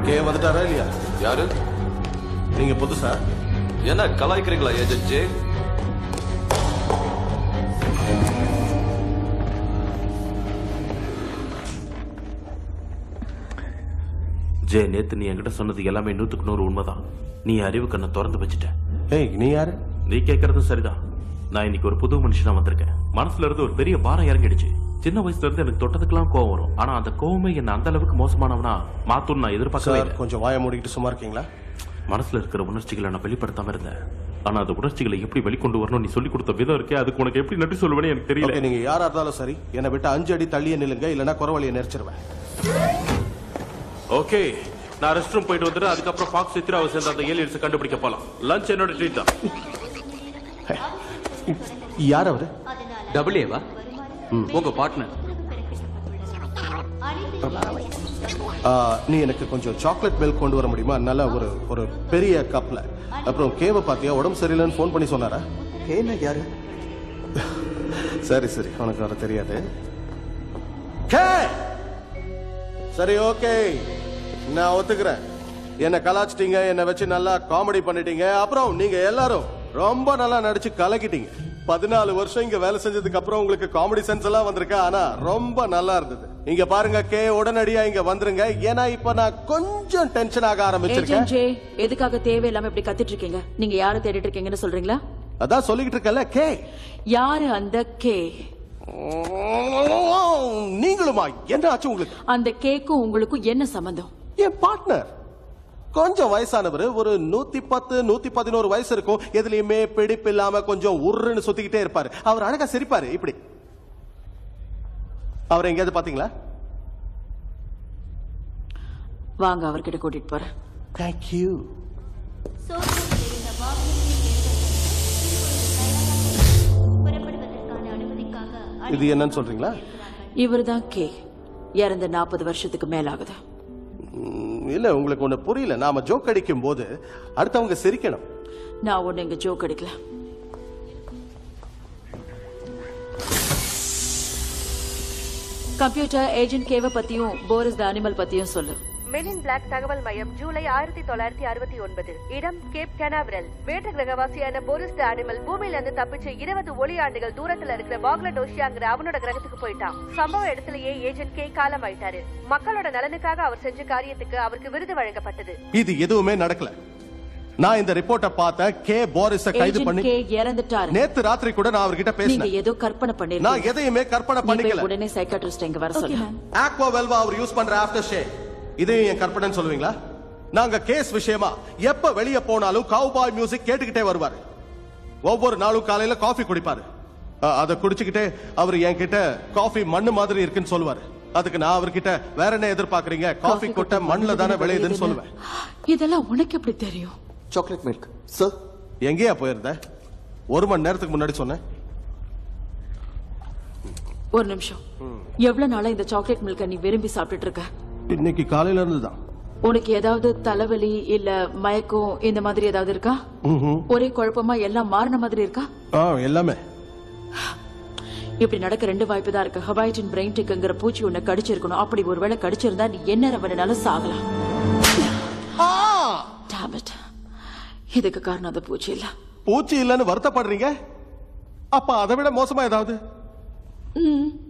K வந்துட்டாரா இல்லையா யாரு நீங்க புதுசா என்ன கலாய்க்கிறீங்களா ஏஜென்ட் ஜே ஜே நேத்து நீ என்கிட்ட சொன்னது எல்லாமே நூத்துக்கு நூறு உண்மைதான் நீ அறிவு கண்ணை திறந்து வச்சுட்ட ஏய் நீ யாரு நீ கேட்கறதும் சரிதான் நான் இன்னைக்கு ஒரு புது மனுஷனா வந்திருக்கேன் மனசுல இருந்து ஒரு பெரிய பாரம் இறங்கிடுச்சு சின்ன வயசுல இருந்து எனக்கு தொட்டதுக்கெல்லாம் கோவம் வரும் ஆனா அந்த கோவமே என்ன அந்த அளவுக்கு மோசமானவனா மாத்தும் நான் எதிர்பார்க்கவே சார் இல்லை கொஞ்சம் வாயை மூடிக்கிட்டு சும்மா இருக்கீங்களா மனசுல இருக்கிற உணர்ச்சிகளை நான் வெளிப்படுத்தாம இருந்தேன் ஆனா அந்த உணர்ச்சிகளை எப்படி வெளிக்கொண்டு வரணும் நீ சொல்லி கொடுத்த விதம் இருக்கே அதுக்கு உனக்கு எப்படி நன்றி சொல்லுவேன்னு எனக்கு தெரியல ஓகே நீங்க யாரா இருந்தாலும் சரி என்னை விட்டு அஞ்சு அடி தள்ளியே நில்லுங்க இல்லைன்னா குறவழியை நெரிச்சிருவேன் ஓகே நான் ரெஸ்ட் ரூம் போயிட்டு வந்துட்டு அதுக்கப்புறம் ஃபாக்ஸ் சித்ராவை சேர்ந்த அந்த ஏலியன்ஸ் கண்டுபிடிக்க போலாம் லஞ்ச் என்னோட ட்ரீட் தான் யார் அவரு டபுள் ஏவா உங்க பார்ட்னர் ஆ, நீ எனக்கு கொஞ்சம் சாக்லேட் மில்க் கொண்டு வர முடியுமா நல்ல ஒரு ஒரு பெரிய கப்ல அப்புறம் கேவ பாத்தியா உடம்பு சரியில்லைன்னு ஃபோன் பண்ணி சொன்னாரா கேன யாரு சரி சரி உனக்கு வர தெரியாது கே! சரி ஓகே நான் ஒத்துக்கிறேன் என்ன கலாச்சிட்டீங்க என்னை வச்சு நல்லா காமெடி பண்ணிட்டீங்க அப்புறம் நீங்க எல்லாரும் ரொம்ப நல்லா நடிச்சு கலக்கிட்டீங்க பதினாலு வருஷம் இங்க வேலை செஞ்சதுக்கு அப்புறம் உங்களுக்கு காமெடி சென்ஸ் எல்லாம் வந்திருக்கு ஆனா ரொம்ப நல்லா இருந்தது இங்க பாருங்க கே உடனடியா இங்க வந்துருங்க ஏன்னா இப்ப நான் கொஞ்சம் டென்ஷன் ஆக ஆரம்பிச்சிருக்கேன் ஏஜென்ட் ஜே எதுக்காக தேவையில்லாம இப்படி கத்திட்டு இருக்கீங்க நீங்க யாரை தேடிட்டு இருக்கீங்கன்னு சொல்றீங்களா அதான் சொல்லிக்கிட்டு இருக்கல கே யாரு அந்த கே நீங்களுமா என்ன ஆச்சு உங்களுக்கு அந்த கேக்கும் உங்களுக்கும் என்ன சம்பந்தம் என் பார்ட்னர் கொஞ்சம் வயசானவர் ஒரு நூத்தி பத்து நூத்தி பதினோரு வயசு இருக்கும் எதுலயுமே பிடிப்பு இல்லாம கொஞ்சம் உருன்னு சுத்திக்கிட்டே இருப்பாரு அவர் அழகா சிரிப்பாரு இப்படி அவர் எங்கேயாவது பாத்தீங்களா வாங்க அவர்கிட்ட கூட்டிட்டு போறேன் தேங்க்யூ இது என்னன்னு சொல்றீங்களா இவர்தான் கே இறந்த நாற்பது வருஷத்துக்கு மேல ஆகுது ம், இல்ல உங்களுக்கு ஒண்ணு புரியல நாம ஜோக் அடிக்கும் போது அடுத்தவங்க சிரிக்கணும் நான் ஒண்ணு இங்க ஜோக் அடிக்கல கம்ப்யூட்டர் ஏஜென்ட் கேவ பத்தியும் போரிஸ் த அனிமல் பத்தியும் சொல்லு மென் பிளாக் தகவல் மையம் ஜூலை ஆயிரத்தி தொள்ளாயிரத்தி அறுபத்தி ஒன்பது இடம் கேப் கனாவரல் வேற்று கிரகவாசியான போரிஸ் த அனிமல் பூமியில இருந்து தப்பிச்சு இருபது ஒளி ஆண்டுகள் தூரத்துல இருக்கிற பாக்லடோஷியாங்கிற அவனோட கிரகத்துக்கு போயிட்டான் சம்பவ இடத்திலேயே ஏஜென்ட் கே காலமாயிட்டாரு மக்களோட நலனுக்காக அவர் செஞ்ச காரியத்துக்கு அவருக்கு விருது வழங்கப்பட்டது இது எதுவுமே நடக்கல நான் இந்த ரிப்போர்ட்டை பார்த்த கே போரிஸ கைது ஏஜென்ட் பண்ணி கே இறந்துட்டாரு நேத்து ராத்திரி கூட நான் அவர்கிட்ட நீங்க பேசினேன் ஏதோ கற்பனை நான் பண்ணிருக்கீங்க எதையுமே கற்பனை நீ போய் பண்ணிக்கல உடனே சைக்காட்ரிஸ்ட் இங்க வர சொல்லு ஆக்வா வெல்வா அவர் யூஸ் பண்ற ஆஃப்டர் ஷே இதையும் என் கற்பனைன்னு சொல்லுவீங்களா நாங்க கேஸ் விஷயமா எப்ப வெளிய போனாலும் கவுபாய் மியூசிக் கேட்டுக்கிட்டே வருவாரு ஒவ்வொரு நாளும் காலையில காஃபி குடிப்பாரு அ- அதை குடிச்சுக்கிட்டே அவர் என்கிட்ட காஃபி மண்ணு மாதிரி இருக்குன்னு சொல்லுவாரு அதுக்கு நான் அவர்கிட்ட வேற என்ன எதிர்பார்க்கறீங்க காஃபி கொட்டை மண்ணுல தானே விளையுதுன்னு சொல்லுவேன் இதெல்லாம் உனக்கு எப்படி தெரியும் சாக்லேட் மில்க் சார் எங்கேயா போயிருந்த ஒரு மணி நேரத்துக்கு முன்னாடி சொன்னேன் ஒரு நிமிஷம் எவ்வளவு நாளா இந்த சாக்லேட் மில்க நீ விரும்பி சாப்பிட்டுட்டு இருக்க இன்னைக்கு காலையில இருந்து தான் உனக்கு ஏதாவது தலைவலி இல்ல மயக்கம் இந்த மாதிரி ஏதாவது இருக்கா ஒரே குழப்பமா எல்லாம் மாறின மாதிரி இருக்கா ஆ எல்லாமே இப்படி நடக்க ரெண்டு வாய்ப்பு தான் இருக்கு ஹவாய்டின் பிரெயின் டிக்குங்கிற பூச்சி உன்னை கடிச்சிருக்கணும் அப்படி ஒருவேளை கடிச்சிருந்தா நீ என்ன வேணாலும் சாகலாம் Damn it. இதுக்கு காரணம் அந்த பூச்சி இல்ல பூச்சி இல்லைன்னு வருத்தப்படுறீங்க அப்ப அதை விட மோசமா ஏதாவது ம்